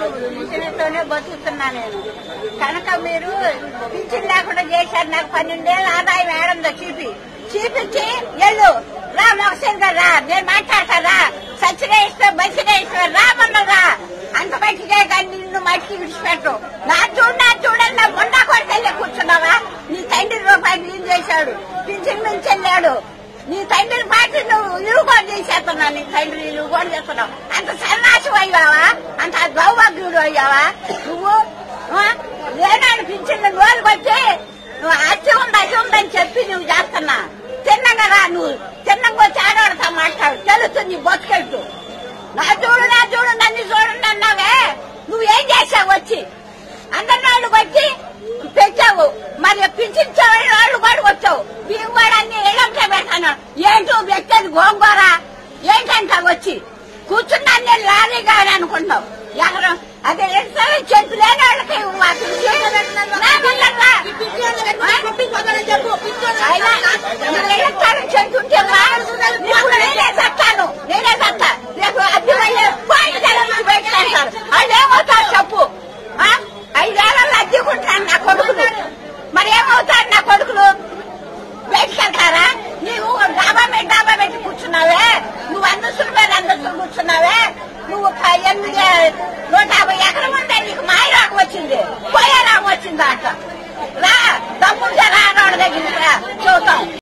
పింఛన్తోనే బతుకుతున్నా నేను కనుక మీరు పింఛన్ లేకుండా చేశారు నాకు పన్నెండేళ్ళ ఆదాయం ఏడందో చూపి చూపించి ఎల్లు రా మొగసేన్ రా నేను మాట్లాడతారా సచ్చిగా ఇష్టం మంచిగా ఇష్టం రా మొన్న రా అంత మట్టిగా కానీ నిన్ను మట్టి విడిచిపెట్టు నా చూడు నా చూడాలి నా మొండా కొడుకెళ్ళి కూర్చున్నావా నీ తండ్రి రూపాయలు ఏం చేశాడు పింఛన్ మించి వెళ్ళాడు నీ తండ్రి పార్టీ నువ్వు ఇలుగోడు చేసేస్తున్నావు నీ తండ్రి ఇలుగోడు చేస్తున్నావు అంత సన్నాసం అయ్యావా అంత దౌర్భాగ్యుడు అయ్యావా నువ్వు ఆ? లేనాడు పింఛన్ నోరు వచ్చి నువ్వు అది ఉంది అది ఉందని చెప్పి నువ్వు చేస్తున్నా తిన్నగా రా నువ్వు తిన్నగా వచ్చి ఆడవాడితో మాట్లాడు తెలుస్తుంది నీ బతుకెట్టు నా చూడు నా చూడు నన్ను చూడండి అన్నావే నువ్వేం చేసావు వచ్చి అందరి వాళ్ళు వచ్చి పెట్టావు మరి పింఛించే వాళ్ళు కూడా వచ్చావు మేము కూడా అన్ని ఇళ్ళంటే పెట్టాను ఏంటో పెట్టేది గోంగూర ఏంటంట వచ్చి కూర్చున్నాను నేను లారీగా అని అనుకుంటావు ఎవరు అదే ఎన్నిసార్లు చెట్టు లేని వాళ్ళకి ఇవ్వు. ఆ పింఛన్ నా పిల్లల్లా. అయినా మన ఇళ్ళకాడ చెట్టు ఉంటే మా ఇప్పుడు నేనే చస్తాను నేనే చస్తా రేపు అద్దె వాళ్ళు పాయింట్ పెట్టేస్తారు వాళ్ళు ఏమవుతారు చెప్పు ఆ? ఐదేళ్ళలో అద్దెకుంటాను నా కొడుకులు మరి ఏమవుతారు నా కొడుకులు పెట్టుకెళ్తారా నీవు డాబా మీద డాబా పెట్టి కూర్చున్నావే నువ్వు అంతస్తుల మీద అంతస్తులు కూర్చున్నావే నువ్వు ఒక ఎనిమిది నూట యాభై ఎకరం ఉంటే నీకు మాయ రాగం వచ్చింది పోయే రాగం వచ్చింది అంట రా దమ్ముంటే రా రాడు దగ్గర చూద్దాం